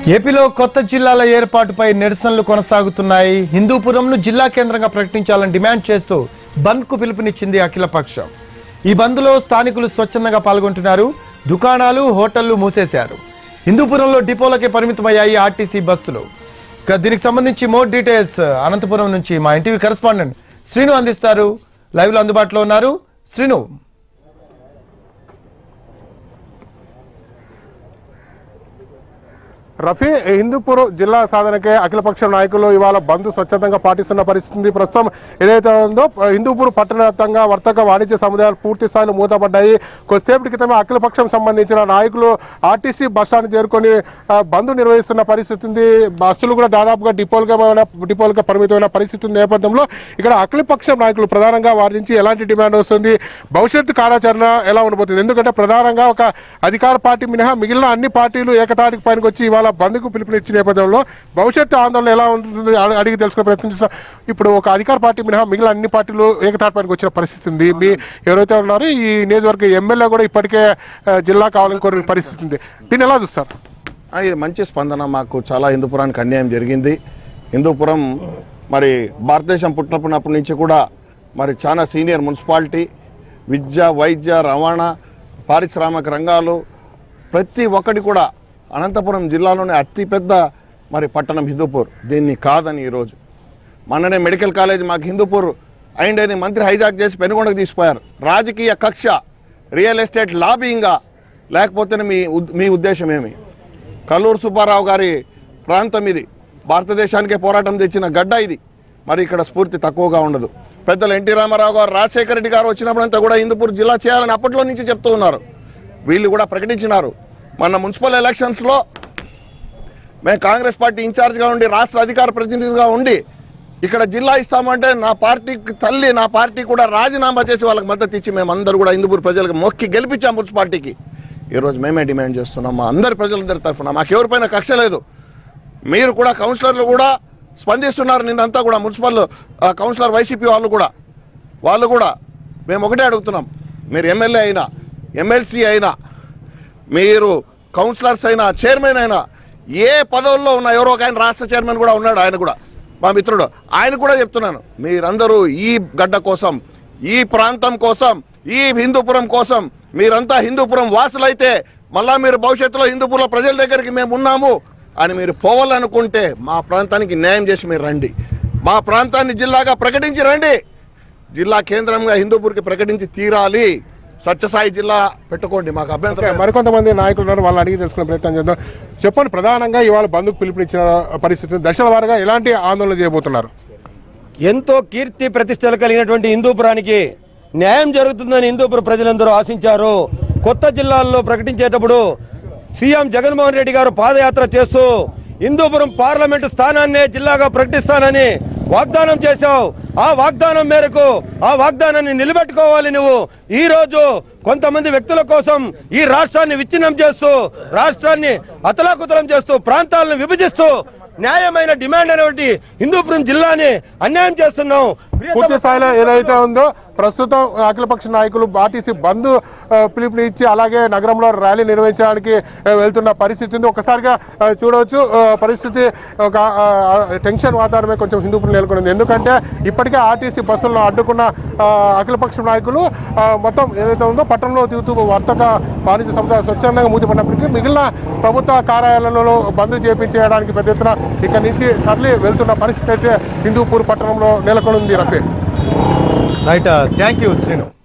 ఏపీలో కొత్త జిల్లాల ఏర్పాటుపై నిరసనలు కొనసాగుతున్నాయి హిందూపురంను జిల్లా కేంద్రంగా ప్రకటించాలని డిమాండ్ చేస్తూ బంద్కు పిలుపునిచ్చింది అఖిలపక్షం ఈ బంద్లో స్థానికులు స్వచ్ఛందంగా పాల్గొంటున్నారు దుకాణాలు హోటళ్లు మూసేశారు హిందూపురంలో డిపోలకే పరిమితమయ్యాయి ఆర్టీసీ బస్సులు ఇక దీనికి సంబంధించి మోర్ డీటెయిల్స్ అనంతపురం నుంచి మా ఇంటివి కరెస్పాండెంట్ శ్రీను అందిస్తారు లైవ్ లో అందుబాటులో ఉన్నారు శ్రీను రఫీ హిందూపూర్ జిల్లా సాధనకే అఖిలపక్ష నాయకులు ఇవాళ బంద్ స్వచ్ఛందంగా పాటిస్తున్న పరిస్థితి ఉంది. ప్రస్తుతం ఏదైతే ఉందో హిందూపూర్ పట్టణ వ్యాప్తంగా వర్తక వాణిజ్య సముదాయాలు పూర్తి స్థాయిలో మూతపడ్డాయి కొద్దిసేపటి క్రితమే అఖిలపక్షం సంబంధించిన నాయకులు ఆర్టీసీ బస్ స్టాండ్ చేరుకొని ఆ, బంద్ నిర్వహిస్తున్న పరిస్థితి ఉంది బస్సులు కూడా దాదాపుగా డిపోలుగా డిపోలుగా పరిమితమైన పరిస్థితి ఉన్న నేపథ్యంలో ఇక్కడ అఖిలపక్షం నాయకులు ప్రధానంగా వారి నుంచి ఎలాంటి డిమాండ్ వస్తుంది భవిష్యత్తు కార్యాచరణ ఎలా ఉండబోతుంది ఎందుకంటే ప్రధానంగా ఒక అధికార పార్టీ మినహా మిగిలిన అన్ని పార్టీలు ఏకతాటికి పైనకి వచ్చి ఇవాళ బంద్కు పిలుపునిచ్చిన నేపథ్యంలో భవిష్యత్తు ఆందోళన ఎలా ఉంటుంది అడి- అడిగి తెలుసుకునే ప్రయత్నం చేస్తాం ఇప్పుడు ఒక అధికార పార్టీ మినహా మిగిలిన అన్ని పార్టీలు ఏకతాటి పైనకి వచ్చిన పరిస్థితి ఉంది మీ ఎవరైతే ఉన్నారో ఈ నియోజకవర్గ ఎమ్మెల్యే కూడా ఇప్పటికే ఆ, జిల్లా కావాలని కోరిన పరిస్థితి ఉంది దీన్ని ఎలా చూస్తారు ఆ, ఇది మంచి స్పందన మాకు చాలా హిందూపురానికి అన్యాయం జరిగింది హిందూపురం మరి భారతదేశం పుట్టినప్పటి నుంచి కూడా మరి చాలా సీనియర్ మున్సిపాలిటీ విద్య వైద్య రవాణా పారిశ్రామిక రంగాలు ప్రతి ఒక్కటి కూడా అనంతపురం జిల్లాలోని అతిపెద్ద మరి పట్టణం హిందూపూర్ దీన్ని కాదని ఈరోజు మొన్ననే మెడికల్ కాలేజ్ మాకు హిందూపూర్ అయిండని మంత్రి హైజాక్ చేసి పెనుగొండకు తీసిపోయారు రాజకీయ కక్ష రియల్ ఎస్టేట్ లాబింగా లేకపోతే మీ ఉద్- మీ ఉద్దేశం ఏమి కల్లూరు సుబ్బారావు గారి ప్రాంతం ఇది భారతదేశానికే పోరాటం తెచ్చిన గడ్డ ఇది మరి ఇక్కడ స్ఫూర్తి తక్కువగా ఉండదు పెద్దలు ఎన్టీ రామారావు గారు రాజశేఖర రెడ్డి గారు వచ్చినప్పుడంతా కూడా హిందూపూర్ జిల్లా చేయాలని అప్పట్లో నుంచి చెప్తూ ఉన్నారు వీళ్ళు కూడా ప్రకటించినారు మన మున్సిపల్ ఎలక్షన్స్లో మేము కాంగ్రెస్ పార్టీ ఇన్ఛార్జ్గా ఉండి రాష్ట్ర అధికార ప్రతినిధిగా ఉండి ఇక్కడ జిల్లా ఇస్తామంటే నా పార్టీకి తల్లి నా పార్టీ కూడా రాజీనామా చేసి వాళ్ళకి మద్దతు ఇచ్చి మేము అందరూ కూడా హిందూపూర్ ప్రజలకు మొక్కి గెలిపించాం మున్సిపాలిటీకి ఈరోజు మేమే డిమాండ్ చేస్తున్నాం మా అందరి ప్రజలందరి తరఫున మాకు ఎవరిపైన కక్ష లేదు మీరు కూడా కౌన్సిలర్లు కూడా స్పందిస్తున్నారు నిన్నంతా కూడా మున్సిపల్ ఆ, కౌన్సిలర్ వైసీపీ వాళ్ళు కూడా వాళ్ళు కూడా మేము ఒకటే అడుగుతున్నాం మీరు ఎమ్మెల్యే అయినా ఎమ్మెల్సీ అయినా మీరు కౌన్సిలర్స్ అయినా చైర్మన్ అయినా ఏ పదవుల్లో ఉన్న ఎవరో ఒక ఆయన రాష్ట్ర చైర్మన్ కూడా ఉన్నాడు ఆయన కూడా మా మిత్రుడు ఆయన కూడా చెప్తున్నాను మీరందరూ ఈ గడ్డ కోసం ఈ ప్రాంతం కోసం ఈ హిందూపురం కోసం మీరంతా హిందూపురం వాసులైతే మళ్ళా మీరు భవిష్యత్తులో హిందూపురంలో ప్రజల దగ్గరికి మేము ఉన్నాము అని మీరు పోవాలనుకుంటే మా ప్రాంతానికి న్యాయం చేసి మీరు రండి మా ప్రాంతాన్ని జిల్లాగా ప్రకటించి రండి జిల్లా కేంద్రంగా హిందూపూర్కి ప్రకటించి తీరాలి సత్యసాయి జిల్లా పెట్టుకోండి మాకు ఓకే, అభ్యంతరం లేదు. మరికొంతమంది నాయకులు ఉన్నారు వాళ్ళని అడిగి తెలుసుకునే ప్రయత్నం చేద్దాం చెప్పండి ప్రధానంగా ఇవాళ బంద్కు పిలుపునిచ్చిన పరిస్థితి దశల వారీగా ఎలాంటి ఆందోళన చేయబోతున్నారు ఎంతో కీర్తి ప్రతిష్టలు కలిగినటువంటి హిందూపురానికి న్యాయం జరుగుతుందని హిందూపుర ప్రజలందరూ ఆశించారు కొత్త జిల్లాల్లో ప్రకటించేటప్పుడు సీఎం జగన్మోహన్ రెడ్డి గారు పాదయాత్ర చేస్తూ హిందూపురం పార్లమెంటు స్థానాన్నే జిల్లాగా ప్రకటిస్తానని వాగ్దానం చేశావు ఆ వాగ్దానం మేరకు ఆ వాగ్దానాన్ని నిలబెట్టుకోవాలి నువ్వు ఈ రోజు కొంతమంది వ్యక్తుల కోసం ఈ రాష్ట్రాన్ని విచ్ఛిన్నం చేస్తూ రాష్ట్రాన్ని అతలాకుతలం చేస్తూ ప్రాంతాలను విభజిస్తూ న్యాయమైన డిమాండ్ అనేటువంటి హిందూపురం జిల్లాని అన్యాయం చేస్తున్నాం పూర్తి స్థాయిలో ఏదైతే ఉందో ప్రస్తుతం అఖిలపక్ష నాయకులు ఆర్టీసీ బంద్ ఆ, పిలుపునిచ్చి అలాగే నగరంలో ర్యాలీ నిర్వహించడానికి ఆ, వెళ్తున్న పరిస్థితి ఉంది ఒకసారిగా ఆ, చూడవచ్చు ఆ, పరిస్థితి ఒక ఆ, ఆ, టెన్షన్ వాతావరణమే కొంచెం హిందూపురం నెలకొంది ఎందుకంటే ఇప్పటికే ఆర్టీసీ బస్సులను అడ్డుకున్న ఆ, అఖిలపక్ష నాయకులు ఆ, మొత్తం ఏదైతే ఉందో పట్టణంలో తిరుగుతూ వర్తక వాణిజ్య సముదాయ స్వచ్ఛందంగా మూతపడినప్పటికీ మిగిలిన ప్రభుత్వ కార్యాలయాలలో బంద్ చేపించేయడానికి పెద్ద ఎత్తున ఇక్కడి నుంచి తరలి వెళ్తున్న పరిస్థితి అయితే హిందూపూర్ పట్టణంలో నెలకొని ఉంది Rafi right thank you Srinu